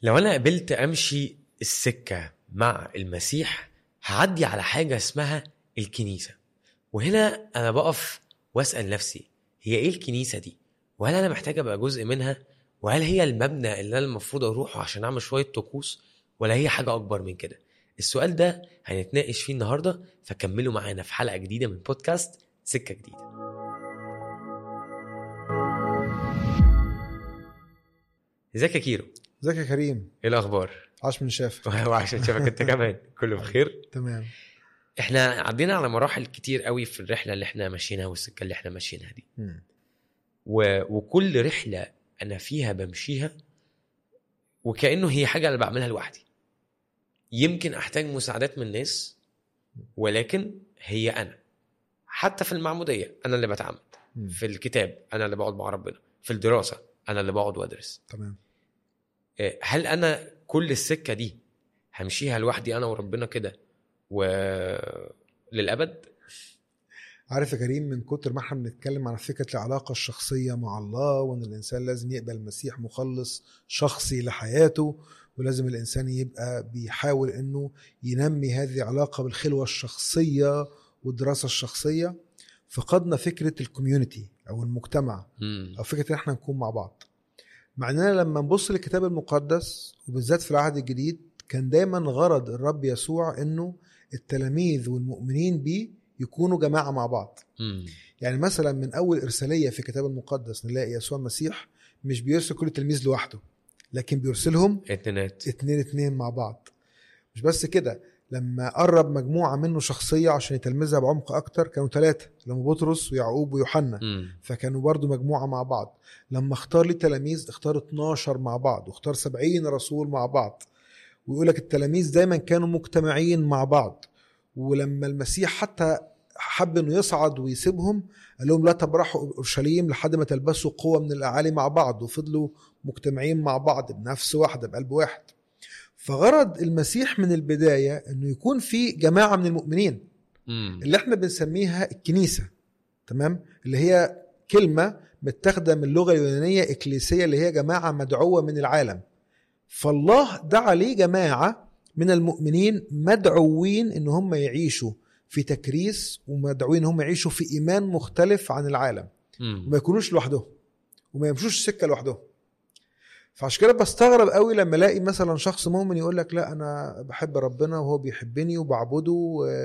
لو انا قبلت امشي السكه مع المسيح هعدي على حاجه اسمها الكنيسه وهنا انا بقف واسال نفسي هي ايه الكنيسه دي وهل انا محتاج ابقى جزء منها وهل هي المبنى اللي انا المفروض اروحه عشان اعمل شويه طقوس ولا هي حاجه اكبر من كده السؤال ده هنتناقش فيه النهارده فكملوا معانا في حلقه جديده من بودكاست سكه جديده ازيك يا كيرو ازيك يا كريم ايه الاخبار عاش من شافك وعشان شافك انت كمان كله بخير تمام احنا عدينا على مراحل كتير قوي في الرحله اللي احنا ماشيينها والسكه اللي احنا ماشيينها دي مم. و... وكل رحله انا فيها بمشيها وكانه هي حاجه انا بعملها لوحدي يمكن احتاج مساعدات من الناس ولكن هي انا حتى في المعموديه انا اللي بتعمد مم. في الكتاب انا اللي بقعد مع ربنا في الدراسه انا اللي بقعد وادرس تمام آه، هل انا كل السكه دي همشيها لوحدي انا وربنا كده و للابد عارف يا كريم من كتر ما احنا بنتكلم عن فكره العلاقه الشخصيه مع الله وان الانسان لازم يقبل المسيح مخلص شخصي لحياته ولازم الانسان يبقى بيحاول انه ينمي هذه العلاقه بالخلوه الشخصيه والدراسه الشخصيه فقدنا فكره الكوميونتي او المجتمع مم. او فكره ان احنا نكون مع بعض مع اننا لما نبص للكتاب المقدس وبالذات في العهد الجديد كان دايما غرض الرب يسوع انه التلاميذ والمؤمنين بيه يكونوا جماعه مع بعض مم. يعني مثلا من اول ارساليه في الكتاب المقدس نلاقي يسوع المسيح مش بيرسل كل تلميذ لوحده لكن بيرسلهم اتنينات اتنين اتنين مع بعض مش بس كده لما قرب مجموعه منه شخصيه عشان يتلمذها بعمق اكتر كانوا ثلاثه لما بطرس ويعقوب ويوحنا مم. فكانوا برضو مجموعة مع بعض لما اختار لي تلاميذ اختار 12 مع بعض واختار 70 رسول مع بعض ويقول لك التلاميذ دايما كانوا مجتمعين مع بعض ولما المسيح حتى حب انه يصعد ويسيبهم قال لهم لا تبرحوا اورشليم لحد ما تلبسوا قوه من الاعالي مع بعض وفضلوا مجتمعين مع بعض بنفس واحده بقلب واحد فغرض المسيح من البدايه انه يكون في جماعه من المؤمنين مم. اللي احنا بنسميها الكنيسه تمام اللي هي كلمه متاخده من اللغه اليونانيه اكليسيه اللي هي جماعه مدعوه من العالم فالله دعا ليه جماعه من المؤمنين مدعوين ان هم يعيشوا في تكريس ومدعوين ان هم يعيشوا في ايمان مختلف عن العالم مم. وما يكونوش لوحدهم وما يمشوش السكه لوحدهم فعشان كده بستغرب قوي لما الاقي مثلا شخص مؤمن يقول لك لا انا بحب ربنا وهو بيحبني وبعبده